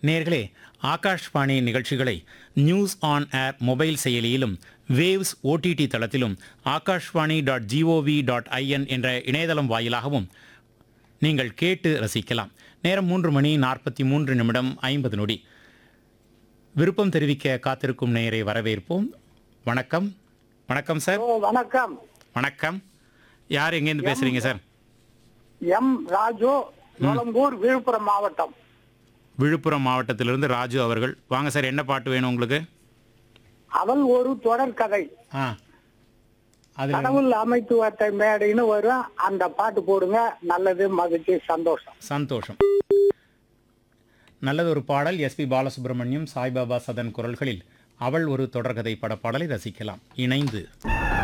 நேர்களே ஆகாஷ்வாணி நிகழ்ச்சிகளை news on air mobile செயலியிலும் வேவ்ஸ் ஓடிடி தளத்திலும் Akashvani dot G O V dot I N என்ற இணையதளம் வாயிலாகவும் நீங்கள் கேட்டு ரசிக்கலாம் நேரம் மூன்று மணி நாற்பத்தி மூன்று நிமிடம் ஐம்பது நொடி விருப்பம் தெரிவிக்க காத்திருக்கும் நேயரை வரவேற்போம் வணக்கம் வணக்கம் சார் ஓ வணக்கம் வணக்கம் யார் எங்கேருந்து பேசுறீங்க சார் எம் ராஜு நொலம்பூர் விழுப்புரம் மாவட்டம் விழுப்புரம் மாவட்டத்திலிருந்து ராஜு அவர்கள் வாங்க சார் என்ன பாட்டு வேணும் உங்களுக்கு அவள் ஒரு தொடர் கதை ஆ அதில் கடவுள் அமைத்து வைத்த மேடைன்னு வரும் அந்த பாட்டு போடுங்க நல்லது மகிழ்ச்சி சந்தோஷம் சந்தோஷம் நல்லது ஒரு பாடல் எஸ்பி பாலசுப்ரமணியம் சாய்பாபா சதன் குரல்களில் அவள் ஒரு தொடர்கதை பட பாடலை ரசிக்கலாம் இணைந்து